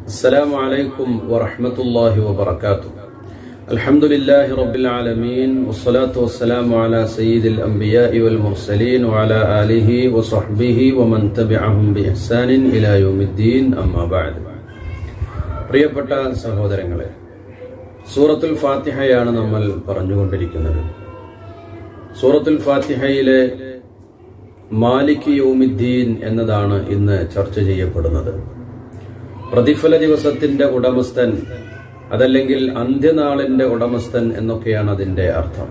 السلام عليكم ورحمة الله وبركاته الحمد لله رب العالمين والصلاة والسلام على سيد الأنبياء والمرسلين وعلى آله وصحبه ومن تبعهم بإحسان إلى يوم الدين أما بعد പ്രിയപ്പെട്ട സഹോദരങ്ങളെ സൂറത്തുൽ ഫാത്തിഹയാണ് നമ്മൾ പറഞ്ഞുകൊണ്ടിരിക്കുന്നത് സൂറത്തുൽ ഫാത്തിഹയിലെ മാലിക് യൗമിദ്ദീൻ എന്നതാണ് ഇന്ന് ചർച്ച ചെയ്യപ്പെടുന്നത് പ്രതിഫല ദിവസത്തിന്റെ ഉടമസ്ഥൻ അതല്ലെങ്കിൽ അന്ത്യനാളിന്റെ ഉടമസ്ഥൻ എന്നൊക്കെയാണ് അതിന്റെ അർത്ഥം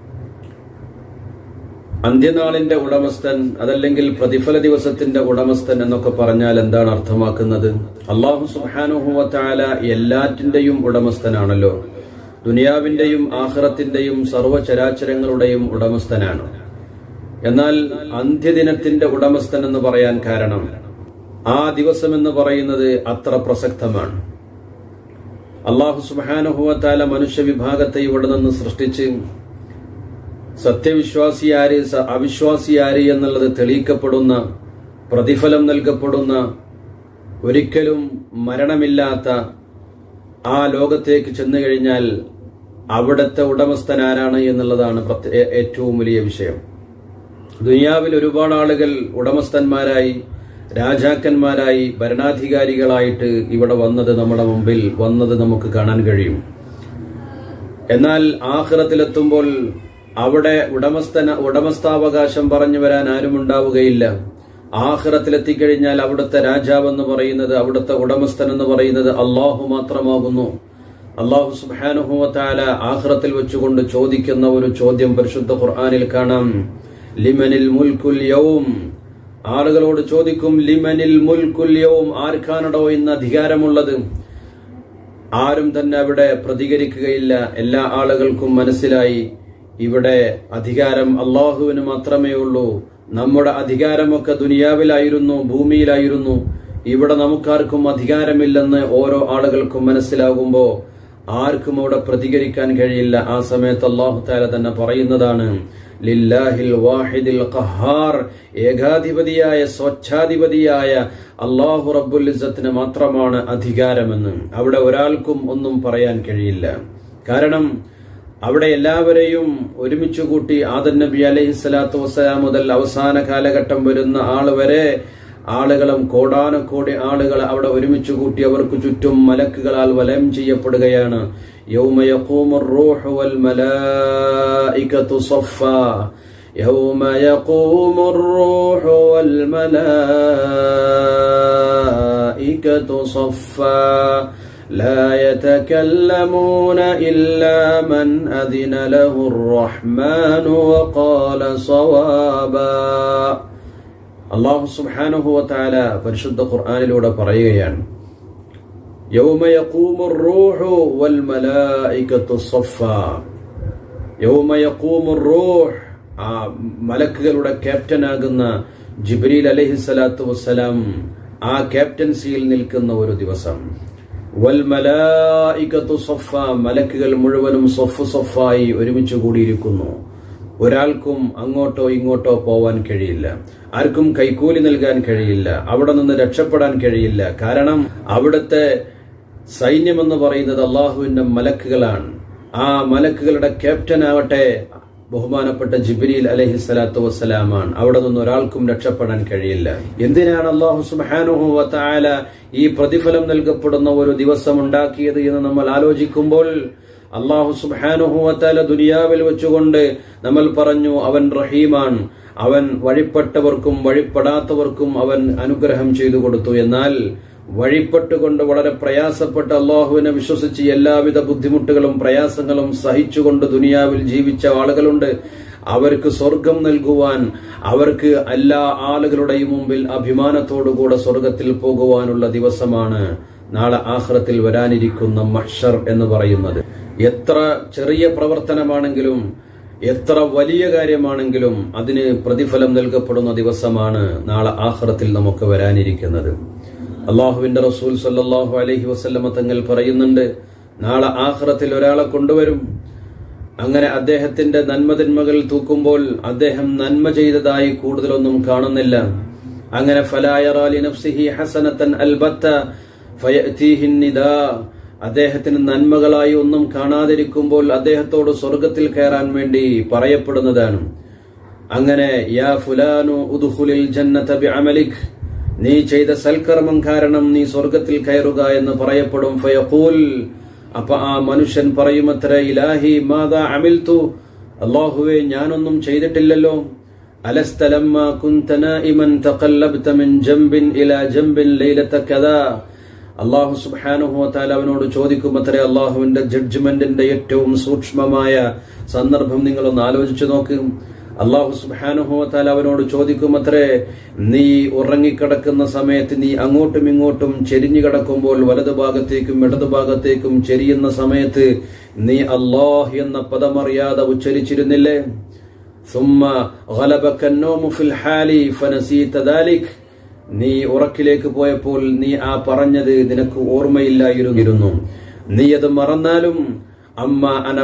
അന്ത്യനാളിന്റെ ഉടമസ്ഥൻ അതല്ലെങ്കിൽ പ്രതിഫല ദിവസത്തിന്റെ ഉടമസ്ഥൻ എന്നൊക്കെ പറഞ്ഞാൽ എന്താണ് അർത്ഥമാക്കുന്നത് അള്ളാഹു സുഹാനുഹുവത്താല എല്ലാറ്റിന്റെയും ഉടമസ്ഥനാണല്ലോ ദുനിയാവിന്റെയും ആഹ്റത്തിന്റെയും സർവചരാചരങ്ങളുടെയും ഉടമസ്ഥനാണ് എന്നാൽ അന്ത്യദിനത്തിന്റെ ഉടമസ്ഥൻ എന്ന് പറയാൻ കാരണം ആ ദിവസം എന്ന് പറയുന്നത് അത്ര പ്രസക്തമാണ് അള്ളാഹു സുബാനുഹുവത്താല മനുഷ്യ വിഭാഗത്തെ ഇവിടെ നിന്ന് സൃഷ്ടിച്ച് സത്യവിശ്വാസി ആര് സ- അവിശ്വാസി ആര് എന്നുള്ളത് തെളിയിക്കപ്പെടുന്ന പ്രതിഫലം നൽകപ്പെടുന്ന ഒരിക്കലും മരണമില്ലാത്ത ആ ലോകത്തേക്ക് ചെന്നു കഴിഞ്ഞാൽ അവിടുത്തെ ഉടമസ്ഥൻ ആരാണ് എന്നുള്ളതാണ് പ്രത്യ- ഏ- ഏറ്റവും വലിയ വിഷയം ദുനിയാവിൽ ഒരുപാട് ആളുകൾ ഉടമസ്ഥന്മാരായി രാജാക്കന്മാരായി ഭരണാധികാരികളായിട്ട് ഇവിടെ വന്നത് നമ്മുടെ മുമ്പിൽ വന്നത് നമുക്ക് കാണാൻ കഴിയും എന്നാൽ ആഹ്റത്തിലെത്തുമ്പോൾ അവിടെ ഉടമസ്ഥന ഉടമസ്ഥാവകാശം പറഞ്ഞു വരാൻ ആരും ഉണ്ടാവുകയില്ല ആഹ്റത്തിലെത്തിക്കഴിഞ്ഞാൽ അവിടുത്തെ രാജാവെന്ന് പറയുന്നത് അവിടുത്തെ ഉടമസ്ഥൻ എന്ന് പറയുന്നത് അള്ളാഹു മാത്രമാകുന്നു അള്ളാഹു സുബാനുഹുവത്താല ആഹ്റത്തിൽ വെച്ചുകൊണ്ട് ചോദിക്കുന്ന ഒരു ചോദ്യം പരിശുദ്ധ ഖുർആനിൽ കാണാം ലിമനിൽ മുൽക്കുൽ യൗം ആളുകളോട് ചോദിക്കും ലിമനിൽ മുൽക്കുൽ യൗം ആർക്കാണടോ ഇന്ന് അധികാരമുള്ളത് ആരും തന്നെ അവിടെ പ്രതികരിക്കുകയില്ല എല്ലാ ആളുകൾക്കും മനസ്സിലായി ഇവിടെ അധികാരം അള്ളാഹുവിന് മാത്രമേ ഉള്ളൂ നമ്മുടെ അധികാരമൊക്കെ ദുനിയാവിലായിരുന്നു ഭൂമിയിലായിരുന്നു ഇവിടെ നമുക്കാർക്കും അധികാരമില്ലെന്ന് ഓരോ ആളുകൾക്കും മനസ്സിലാകുമ്പോ ആർക്കും അവിടെ പ്രതികരിക്കാൻ കഴിയില്ല ആ സമയത്ത് അള്ളാഹു താല തന്നെ പറയുന്നതാണ് ലില്ലാഹിൽ വാഹിദിൽ ഖഹാർ ഏകാധിപതിയായ സ്വച്ഛാധിപതിയായ അള്ളാഹു റബ്ബുൽ ഇസ്സത്തിന് മാത്രമാണ് അധികാരമെന്ന് അവിടെ ഒരാൾക്കും ഒന്നും പറയാൻ കഴിയില്ല കാരണം അവിടെ എല്ലാവരെയും ഒരുമിച്ച് കൂട്ടി ആദൻ നബി അലൈഹി സ്വലാത്തു വസ്സലാം മുതൽ അവസാന കാലഘട്ടം വരുന്ന ആള് വരെ ആളുകളും കോടാനക്കോടി ആളുകൾ അവിടെ ഒരുമിച്ച് കൂട്ടി അവർക്ക് ചുറ്റും മലക്കുകളാൽ വലയം ചെയ്യപ്പെടുകയാണ് യൗമ യഖൂമുർ റൂഹു വൽ മലായികതു സഫാ يوم يقوم الروح والملائكة صفا لا يتكلمون إلا من أذن له الرحمن وقال صوابا അള്ളാഹു സുബ്ഹാനഹു വതആല പരിശുദ്ധ ഖുർആനിലൂടെ പറയുകയാണ് യൗമ യഖൂമുർ റൂഹു വൽ മലായികത്തു സഫാ യൗമ യഖൂമുർ റൂഹ് ആ മലക്കുകളുടെ ക്യാപ്റ്റനാകുന്ന ജിബ്രീൽ അലൈഹിസ്സലാത്തു വസ്സലാം ആ ക്യാപ്റ്റൻസിയിൽ നിൽക്കുന്ന ഒരു ദിവസം വൽ മലായികത്തു സഫ മലക്കുകൾ മുഴുവനും സൊഫ് സൊഫായി ഒരുമിച്ച് കൂടിയിരിക്കുന്നു ഒരാൾക്കും അങ്ങോട്ടോ ഇങ്ങോട്ടോ പോവാൻ കഴിയില്ല ആർക്കും കൈക്കൂലി നൽകാൻ കഴിയില്ല അവിടെ നിന്ന് രക്ഷപ്പെടാൻ കഴിയില്ല കാരണം അവിടുത്തെ സൈന്യമെന്ന് പറയുന്നത് അള്ളാഹുവിന്റെ മലക്കുകളാണ് ആ മലക്കുകളുടെ ക്യാപ്റ്റൻ ആവട്ടെ ബഹുമാനപ്പെട്ട ജിബ്രീൽ അലഹി സ്വലാത്തു വസ്സലാമാണ് അവിടെ നിന്ന് ഒരാൾക്കും രക്ഷപ്പെടാൻ കഴിയില്ല എന്തിനാണ് അള്ളാഹു സുബാനുഹു വത്തായാല ഈ പ്രതിഫലം നൽകപ്പെടുന്ന ഒരു ദിവസം ഉണ്ടാക്കിയത് എന്ന് നമ്മൾ ആലോചിക്കുമ്പോൾ അള്ളാഹു സുബാനുഹു വത്താല ദുനിയാവിൽ വെച്ചുകൊണ്ട് നമ്മൾ പറഞ്ഞു അവൻ റഹീമാൻ അവൻ വഴിപ്പെട്ടവർക്കും വഴിപ്പെടാത്തവർക്കും അവൻ അനുഗ്രഹം ചെയ്തു കൊടുത്തു എന്നാൽ വഴിപ്പെട്ടുകൊണ്ട് വളരെ പ്രയാസപ്പെട്ട് അള്ളാഹുവിനെ വിശ്വസിച്ച് എല്ലാവിധ ബുദ്ധിമുട്ടുകളും പ്രയാസങ്ങളും സഹിച്ചുകൊണ്ട് ദുനിയാവിൽ ജീവിച്ച ആളുകളുണ്ട് അവർക്ക് സ്വർഗം നൽകുവാൻ അവർക്ക് എല്ലാ ആളുകളുടെയും മുമ്പിൽ അഭിമാനത്തോടുകൂടെ സ്വർഗത്തിൽ പോകുവാനുള്ള ദിവസമാണ് നാളെ ആഹ്റത്തിൽ വരാനിരിക്കുന്ന മഹ്ഷർ എന്ന് പറയുന്നത് എത്ര ചെറിയ പ്രവർത്തനമാണെങ്കിലും എത്ര വലിയ കാര്യമാണെങ്കിലും അതിന് പ്രതിഫലം നൽകപ്പെടുന്ന ദിവസമാണ് നാളെ ആഹ്റത്തിൽ നമുക്ക് വരാനിരിക്കുന്നത് അള്ളാഹുവിന്റെ റസൂൽ സല്ലാഹു അലഹി വസ്ല്ലമ തങ്ങൾ പറയുന്നുണ്ട് നാളെ ആഹ്റത്തിൽ ഒരാളെ കൊണ്ടുവരും അങ്ങനെ അദ്ദേഹത്തിന്റെ നന്മതിന്മകൾ തൂക്കുമ്പോൾ അദ്ദേഹം നന്മ ചെയ്തതായി കൂടുതലൊന്നും കാണുന്നില്ല അങ്ങനെ ഫലായറാലി നഫ്സിഹി ഹസനത്തൻ അൽബത്ത ഫയഅതീഹിൻ നിദാ അദ്ദേഹത്തിന് നന്മകളായി ഒന്നും കാണാതിരിക്കുമ്പോൾ അദ്ദേഹത്തോട് സ്വർഗത്തിൽ കയറാൻ വേണ്ടി പറയപ്പെടുന്നതാണ് അങ്ങനെ യാ ഫുലാനു ഉദ്ഖുലിൽ ജന്നത ബിഅമലിക് നീ ചെയ്ത സൽക്കർമ്മം കാരണം നീ സ്വർഗത്തിൽ കയറുക എന്ന് പറയപ്പെടും ഫയഖൂൽ അപ്പൊ ആ മനുഷ്യൻ പറയുമത്ര ഇലാഹി മാതാ അമിൽതു അള്ളാഹുവെ ഞാനൊന്നും ചെയ്തിട്ടില്ലല്ലോ അലസ്തലമ്മ കുന്ത നായിമൻ തഖല്ലബ്ത മിൻ ജംബിൻ ഇലാ ജംബിൻ ലൈലത കദാ അള്ളാഹു സുബ്ഹാനഹു വതആല അവനോട് ചോദിക്കുമത്രേ അള്ളാഹുവിന്റെ ജഡ്ജ്മെന്റിന്റെ ഏറ്റവും സൂക്ഷ്മമായ സന്ദർഭം നിങ്ങളൊന്ന് ആലോചിച്ചു നോക്ക് അള്ളാഹു സുബ്ഹാനഹു വതആല അവനോട് ചോദിക്കുമത്രേ നീ ഉറങ്ങിക്കിടക്കുന്ന സമയത്ത് നീ അങ്ങോട്ടും ഇങ്ങോട്ടും ചെരിഞ്ഞു കിടക്കുമ്പോൾ വലതുഭാഗത്തേക്കും ഇടതുഭാഗത്തേക്കും ചെരിയുന്ന സമയത്ത് നീ അള്ളാഹ് എന്ന പദമറിയാതെ ഉച്ചരിച്ചിരുന്നില്ലേ ثم غلبك النوم في الحال فنسيت ذلك നീ ഉറക്കിലേക്ക് പോയപ്പോൾ നീ ആ പറഞ്ഞത് നിനക്ക് ഓർമ്മയില്ലായിരുന്നു നീ അത് മറന്നാലും അമ്മ അന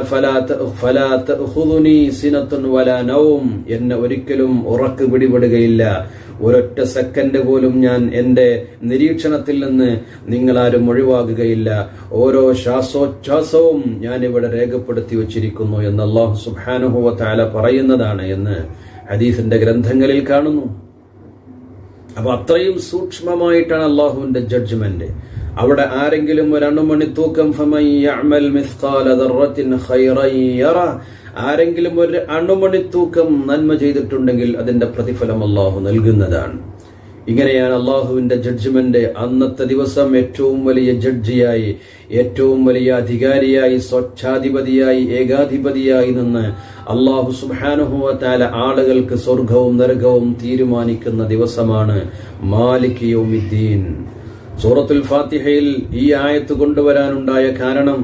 സിനത്തുൻ വലാ നൗം എന്നെ ഒരിക്കലും ഉറക്ക് പിടിപെടുകയില്ല ഒരൊറ്റ സെക്കൻഡ് പോലും ഞാൻ എന്റെ നിരീക്ഷണത്തിൽ നിന്ന് നിങ്ങളാരും ഒഴിവാകുകയില്ല ഓരോ ശ്വാസോച്ഛ്വാസവും ഞാൻ ഇവിടെ രേഖപ്പെടുത്തി വച്ചിരിക്കുന്നു എന്ന് അള്ളാഹു സുബാനുഹുവ താല പറയുന്നതാണ് എന്ന് ഹദീസിന്റെ ഗ്രന്ഥങ്ങളിൽ കാണുന്നു അപ്പൊ അത്രയും സൂക്ഷ്മമായിട്ടാണ് അള്ളാഹുവിന്റെ ജഡ്ജ്മെന്റ് അവിടെ ആരെങ്കിലും ഒരു അണുമണി തൂക്കം ആരെങ്കിലും ഒരു അണുമണി തൂക്കം നന്മ ചെയ്തിട്ടുണ്ടെങ്കിൽ അതിന്റെ പ്രതിഫലം അള്ളാഹു നൽകുന്നതാണ് ഇങ്ങനെയാണ് അള്ളാഹുവിന്റെ ജഡ്ജ്മെന്റ് അന്നത്തെ ദിവസം ഏറ്റവും വലിയ ജഡ്ജിയായി ഏറ്റവും വലിയ അധികാരിയായി സ്വച്ഛാധിപതിയായി ഏകാധിപതിയായി നിന്ന് അള്ളാഹു സുബാനുഹുവത്താല ആളുകൾക്ക് സ്വർഗവും നരകവും തീരുമാനിക്കുന്ന ദിവസമാണ് മാലിക് യൗമിദ്ദീൻ സൂറത്തുൽ ഫാത്തിഹയിൽ ഈ ആയത്ത് കൊണ്ടുവരാനുണ്ടായ കാരണം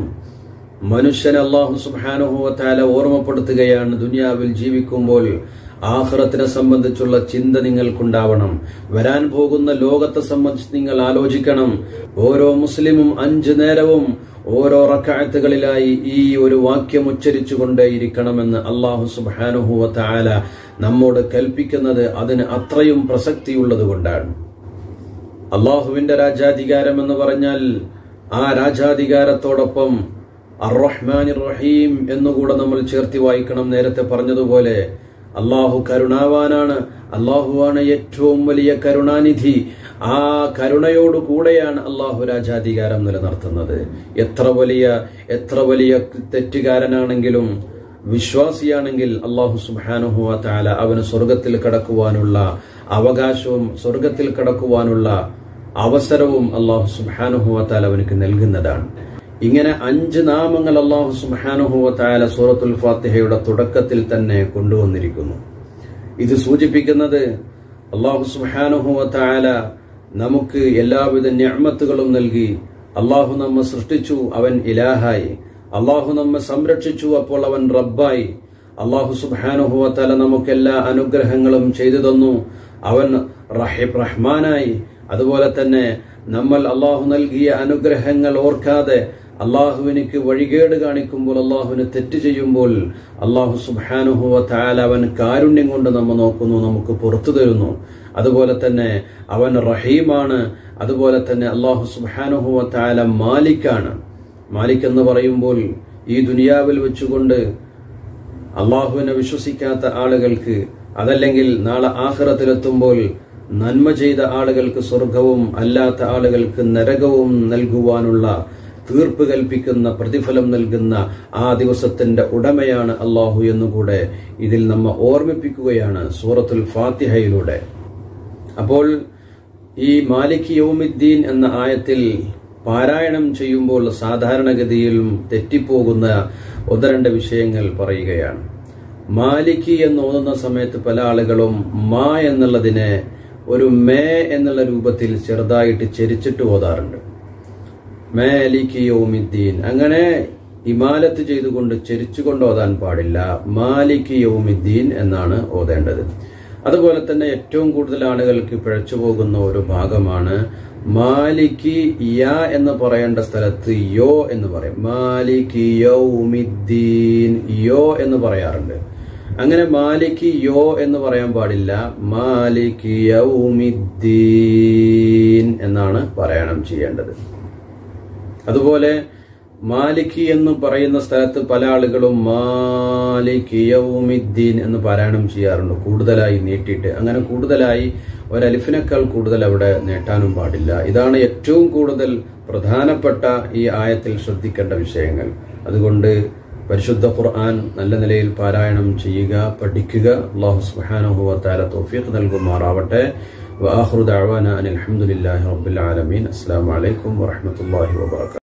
മനുഷ്യൻ അള്ളാഹു സുബാനുഹുവത്താല ഓർമ്മപ്പെടുത്തുകയാണ് ദുനിയാവിൽ ജീവിക്കുമ്പോൾ ആഹ്റത്തിനെ സംബന്ധിച്ചുള്ള ചിന്ത നിങ്ങൾക്കുണ്ടാവണം വരാൻ പോകുന്ന ലോകത്തെ സംബന്ധിച്ച് നിങ്ങൾ ആലോചിക്കണം ഓരോ മുസ്ലിമും അഞ്ചു നേരവും ഓരോ റക്കായത്തുകളിലായി ഈ ഒരു വാക്യം ഉച്ചരിച്ചുകൊണ്ടേയിരിക്കണമെന്ന് അള്ളാഹു സുബാനുഹുവ താല നമ്മോട് കൽപ്പിക്കുന്നത് അതിന് അത്രയും പ്രസക്തിയുള്ളത് കൊണ്ടാണ് അള്ളാഹുവിന്റെ രാജാധികാരം എന്ന് പറഞ്ഞാൽ ആ രാജാധികാരത്തോടൊപ്പം അറഹ്മാൻ റഹീം എന്നുകൂടെ നമ്മൾ ചേർത്തി വായിക്കണം നേരത്തെ പറഞ്ഞതുപോലെ അള്ളാഹു കരുണാവാനാണ് അള്ളാഹുവാണ് ഏറ്റവും വലിയ കരുണാനിധി ആ കരുണയോട് കൂടെയാണ് അള്ളാഹു രാജാധികാരം നിലനിർത്തുന്നത് എത്ര വലിയ എത്ര വലിയ തെറ്റുകാരനാണെങ്കിലും വിശ്വാസിയാണെങ്കിൽ അള്ളാഹു സുബാനുഹുവ താല അവന് സ്വർഗത്തിൽ കടക്കുവാനുള്ള അവകാശവും സ്വർഗത്തിൽ കടക്കുവാനുള്ള അവസരവും അള്ളാഹു സുബാനുഹുവ താല അവനക്ക് നൽകുന്നതാണ് ഇങ്ങനെ അഞ്ച് നാമങ്ങൾ അള്ളാഹു സുബാനുഹുവ താല സൂറത്തുൽ ഫാത്തിഹയുടെ തുടക്കത്തിൽ തന്നെ കൊണ്ടുവന്നിരിക്കുന്നു ഇത് സൂചിപ്പിക്കുന്നത് അള്ളാഹു സുബാനുഹുവ താല നമുക്ക് എല്ലാവിധ ഞാമത്തുകളും നൽകി അള്ളാഹു നമ്മെ സൃഷ്ടിച്ചു അവൻ ഇലാഹായി അള്ളാഹു നമ്മെ സംരക്ഷിച്ചു അപ്പോൾ അവൻ റബ്ബായി അള്ളാഹു സുബാനുഹുവ തല നമുക്കെല്ലാ അനുഗ്രഹങ്ങളും ചെയ്തു തന്നു അവൻ റഹിബ് റഹ്മാനായി അതുപോലെ തന്നെ നമ്മൾ അള്ളാഹു നൽകിയ അനുഗ്രഹങ്ങൾ ഓർക്കാതെ അള്ളാഹുവിനിക്ക് വഴികേട് കാണിക്കുമ്പോൾ അള്ളാഹുവിന് തെറ്റ് ചെയ്യുമ്പോൾ അള്ളാഹു സുബാനുഹുവ താല അവൻ കാരുണ്യം കൊണ്ട് നമ്മ നോക്കുന്നു നമുക്ക് പുറത്തു തരുന്നു അതുപോലെ തന്നെ അവൻ റഹീമാണ് അതുപോലെ തന്നെ അള്ളാഹു സുബാനുഹുവ താല മാലിക്കാണ് മാലിക് എന്ന് പറയുമ്പോൾ ഈ ദുനിയാവിൽ വെച്ചുകൊണ്ട് അള്ളാഹുവിനെ വിശ്വസിക്കാത്ത ആളുകൾക്ക് അതല്ലെങ്കിൽ നാളെ ആഹ്റത്തിലെത്തുമ്പോൾ നന്മ ചെയ്ത ആളുകൾക്ക് സ്വർഗവും അല്ലാത്ത ആളുകൾക്ക് നരകവും നൽകുവാനുള്ള തീർപ്പ് കൽപ്പിക്കുന്ന പ്രതിഫലം നൽകുന്ന ആ ദിവസത്തിന്റെ ഉടമയാണ് അള്ളാഹു എന്നുകൂടെ ഇതിൽ നമ്മ ഓർമ്മിപ്പിക്കുകയാണ് സൂറത്തുൽ ഫാത്തിഹയിലൂടെ അപ്പോൾ ഈ മാലിക് യൗമിദ്ദീൻ എന്ന ആയത്തിൽ പാരായണം ചെയ്യുമ്പോൾ സാധാരണഗതിയിലും തെറ്റിപ്പോകുന്ന ഒന്ന് രണ്ട് വിഷയങ്ങൾ പറയുകയാണ് മാലിക് എന്ന് ഓതുന്ന സമയത്ത് പല ആളുകളും മാ എന്നുള്ളതിനെ ഒരു മേ എന്നുള്ള രൂപത്തിൽ ചെറുതായിട്ട് ചെരിച്ചിട്ട് ഓതാറുണ്ട് മാലിക് യൗമിദ്ദീൻ അങ്ങനെ ഇമാലത്ത് ചെയ്തുകൊണ്ട് ചെരിച്ചുകൊണ്ട് ഓതാൻ പാടില്ല മാലിക് യൗമിദ്ദീൻ എന്നാണ് ഓതേണ്ടത് അതുപോലെ തന്നെ ഏറ്റവും കൂടുതൽ ആളുകൾക്ക് പിഴച്ചു പോകുന്ന ഒരു ഭാഗമാണ് മാലിക് യ എന്ന് പറയേണ്ട സ്ഥലത്ത് യോ എന്ന് പറയും മാലിക് യൗമിദ്ദീൻ യോ എന്ന് പറയാറുണ്ട് അങ്ങനെ മാലിക് യോ എന്ന് പറയാൻ പാടില്ല മാലിക് യൗമിദ്ദീൻ എന്നാണ് പറയണം ചെയ്യേണ്ടത് അതുപോലെ മാലിക്കി എന്ന് പറയുന്ന സ്ഥലത്ത് പല ആളുകളും മാലിക് യൗമിദ്ദീൻ എന്ന് പാരായണം ചെയ്യാറുണ്ട് കൂടുതലായി നീട്ടിയിട്ട് അങ്ങനെ കൂടുതലായി ഒരലിഫിനേക്കാൾ കൂടുതൽ അവിടെ നീട്ടാനും പാടില്ല ഇതാണ് ഏറ്റവും കൂടുതൽ പ്രധാനപ്പെട്ട ഈ ആയത്തിൽ ശ്രദ്ധിക്കേണ്ട വിഷയങ്ങൾ അതുകൊണ്ട് പരിശുദ്ധ ഖുർആൻ നല്ല നിലയിൽ പാരായണം ചെയ്യുക പഠിക്കുക അള്ളാഹു സുബ്ഹാനഹു വതആല തൗഫീഖ് നൽകുമാറാവട്ടെ വആഖിറു ദഅവാന അനിൽ ഹംദുലില്ലാഹി റബ്ബിൽ ആലമീൻ അസ്സലാമു അലൈക്കും വറഹ്മത്തുള്ളാഹി വബറകാതുഹു